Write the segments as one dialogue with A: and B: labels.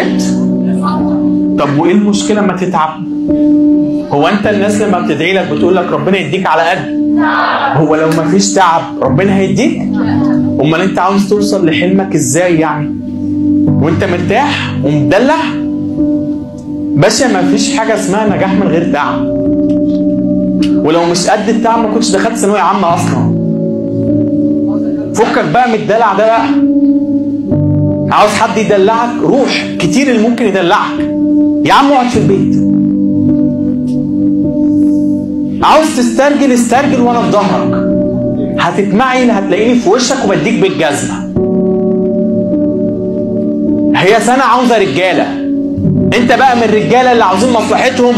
A: تعبت طب وايه المشكله ما تتعب هو انت الناس لما بتدعي لك بتقول لك ربنا يديك على قد هو لو ما فيش تعب ربنا هيديك امال انت عاوز توصل لحلمك ازاي يعني وانت مرتاح ومدلع باشا ما فيش حاجه اسمها نجاح من غير تعب ولو مش قد التعب ما كنتش دخلت ثانويه عامه اصلا فكك بقى من الدلع ده بقى عاوز حد يدلعك روح كتير اللي ممكن يدلعك يا عم اقعد في البيت عاوز تسترجل استرجل وانا في ظهرك هتتمعن هتلاقيني في وشك وبديك بالجزمه هي سنه عاوزه رجاله انت بقى من الرجاله اللي عاوزين مصلحتهم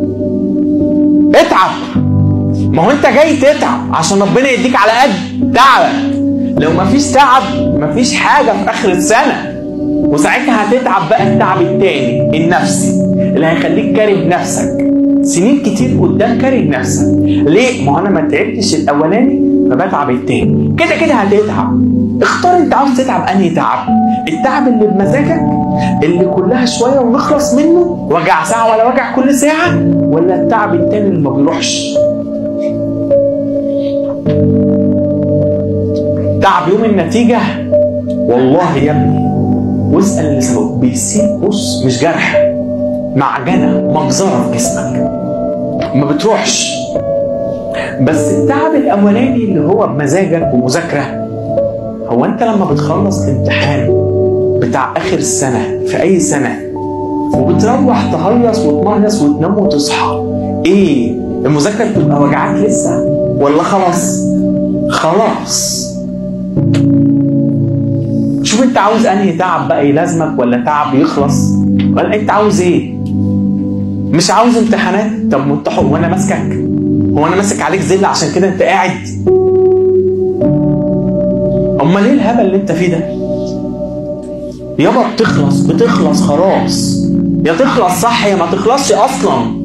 A: اتعب ما هو انت جاي تتعب عشان ربنا يديك على قد تعبك لو مفيش تعب مفيش حاجه في اخر السنه وساعتها هتتعب بقى التعب التاني النفسي اللي هيخليك كاره نفسك سنين كتير قدام كاره نفسك ليه؟ ما هو انا ما تعبتش الاولاني فبتعب التاني كده كده هتتعب اختار انت عاوز تتعب انهي تعب التعب اللي بمزاجك اللي كلها شويه ونخلص منه وجع ساعه ولا وجع كل ساعه ولا التعب التاني اللي ما بيروحش تعب يوم النتيجه والله يا ابني واسال اللي سبب بيسيب بص مش جرح معجنه مجزره في جسمك ما بتروحش بس التعب الاولاني اللي هو بمزاجك ومذاكره هو انت لما بتخلص الامتحان بتاع اخر السنه في اي سنه وبتروح تهيص وتمهيص وتنام وتصحى ايه المذاكره بتبقى وجعاك لسه ولا خلاص خلاص شوف انت عاوز انهي تعب بقى يلازمك ولا تعب يخلص ولا انت عاوز ايه مش عاوز امتحانات طب متحق وانا ماسكك هو انا ماسك عليك زل عشان كده انت قاعد امال ايه الهبل اللي انت فيه ده يابا بتخلص بتخلص خلاص يا تخلص صح يا ما تخلصش اصلا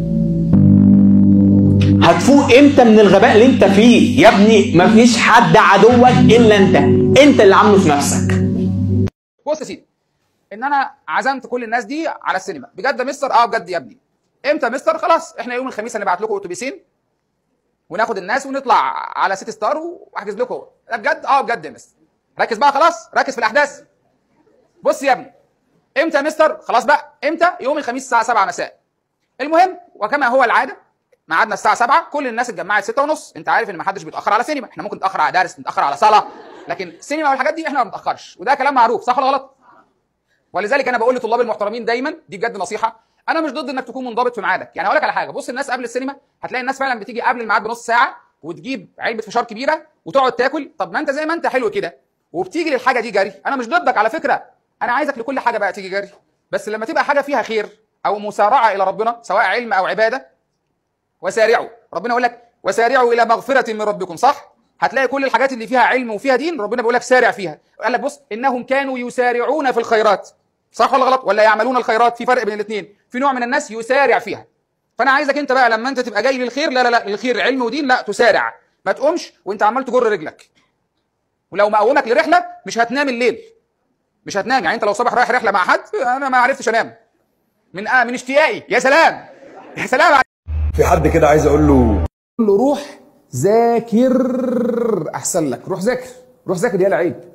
A: هتفوق امتى من الغباء اللي انت فيه يا ابني مفيش حد عدوك الا انت انت اللي عامله في نفسك
B: بص يا سيدي ان انا عزمت كل الناس دي على السينما بجد يا مستر اه بجد يا ابني امتى يا مستر خلاص احنا يوم الخميس هنبعت لكم اتوبيسين وناخد الناس ونطلع على سيتي ستار واحجز لكم ده بجد اه بجد يا مستر ركز بقى خلاص ركز في الاحداث بص يا ابني امتى يا مستر خلاص بقى امتى يوم الخميس الساعه 7 مساء المهم وكما هو العاده ميعادنا الساعه 7 كل الناس اتجمعت 6 ونص انت عارف ان ما حدش بيتاخر على سينما احنا ممكن نتاخر على درس نتاخر على صلاه لكن السينما والحاجات دي احنا ما بنتاخرش وده كلام معروف صح ولا غلط ولذلك انا بقول لطلاب المحترمين دايما دي بجد نصيحه انا مش ضد انك تكون منضبط في ميعادك يعني هقول لك على حاجه بص الناس قبل السينما هتلاقي الناس فعلا بتيجي قبل الميعاد بنص ساعه وتجيب علبه فشار كبيره وتقعد تاكل طب ما انت زي ما انت حلو كده وبتيجي للحاجه دي جري انا مش ضدك على فكره انا عايزك لكل حاجه بقى تيجي جري بس لما تبقى حاجه فيها خير او مسارعه الى ربنا سواء علم او عباده وسارعوا ربنا يقول لك وسارعوا الى مغفره من ربكم صح هتلاقي كل الحاجات اللي فيها علم وفيها دين ربنا بيقول لك سارع فيها قال لك بص انهم كانوا يسارعون في الخيرات صح ولا غلط ولا يعملون الخيرات في فرق بين الاثنين في نوع من الناس يسارع فيها فانا عايزك انت بقى لما انت تبقى جاي للخير لا لا لا الخير علم ودين لا تسارع ما تقومش وانت عمال تجر رجلك ولو مقومك لرحله مش هتنام الليل مش هتنام يعني انت لو صبح رايح رحله مع حد انا ما عرفتش انام من آه من اشتياقي يا سلام يا سلام
C: في حد كده عايز اقول له
B: قول له روح ذاكر احسن لك روح ذاكر روح ذاكر يا عيب